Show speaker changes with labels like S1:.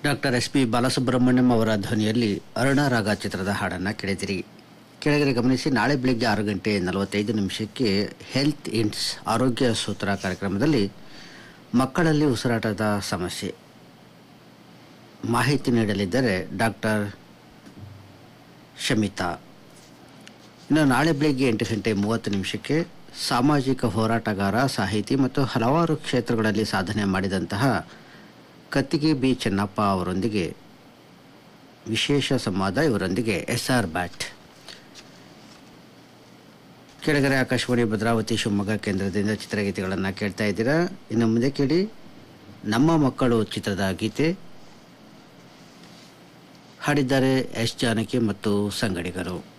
S1: doctor S P Balasubrahmanyam ಅವರ ಧ್ವನಿಯಲ್ಲಿ ಅರುಣರಾಗ ಚಿತ್ರದ ಹಾಡನ್ನು ಕೇಳಿದಿರಿ ಕೆಳಗಡೆ ಗಮನಿಸಿ ನಾಳೆ ಬೆಳಿಗ್ಗೆ ಆರು ಗಂಟೆ ನಲವತ್ತೈದು ನಿಮಿಷಕ್ಕೆ ಹೆಲ್ತ್ ಇಂಡ್ಸ್ ಆರೋಗ್ಯ ಸೂತ್ರ ಕಾರ್ಯಕ್ರಮದಲ್ಲಿ ಮಕ್ಕಳಲ್ಲಿ ಉಸಿರಾಟದ ಸಮಸ್ಯೆ ಮಾಹಿತಿ ನೀಡಲಿದ್ದಾರೆ ಡಾಕ್ಟರ್ ಶಮಿತಾ ಇನ್ನು ನಾಳೆ ಬೆಳಿಗ್ಗೆ ಎಂಟು ಗಂಟೆ ಮೂವತ್ತು ನಿಮಿಷಕ್ಕೆ ಸಾಮಾಜಿಕ ಹೋರಾಟಗಾರ ಸಾಹಿತಿ ಮತ್ತು ಹಲವಾರು ಕ್ಷೇತ್ರಗಳಲ್ಲಿ ಸಾಧನೆ ಮಾಡಿದಂತಹ ಕತ್ತಿಗೆ ಬಿ ಚೆನ್ನಪ್ಪ ಅವರೊಂದಿಗೆ ವಿಶೇಷ ಸಂವಾದ ಇವರೊಂದಿಗೆ ಎಸ್ ಆರ್ ಬ್ಯಾಟ್ ಕೆಳಗರೆ ಆಕಾಶವಾಣಿ ಭದ್ರಾವತಿ ಶಿವಮೊಗ್ಗ ಕೇಂದ್ರದಿಂದ ಚಿತ್ರಗೀತೆಗಳನ್ನು ಕೇಳ್ತಾ ಇದ್ದೀರಾ ಇನ್ನು ಮುಂದೆ ಕೇಳಿ ನಮ್ಮ ಮಕ್ಕಳು ಚಿತ್ರದ ಗೀತೆ ಹಾಡಿದ್ದಾರೆ ಎಸ್ ಜಾನಕಿ ಮತ್ತು ಸಂಗಡಿಗರು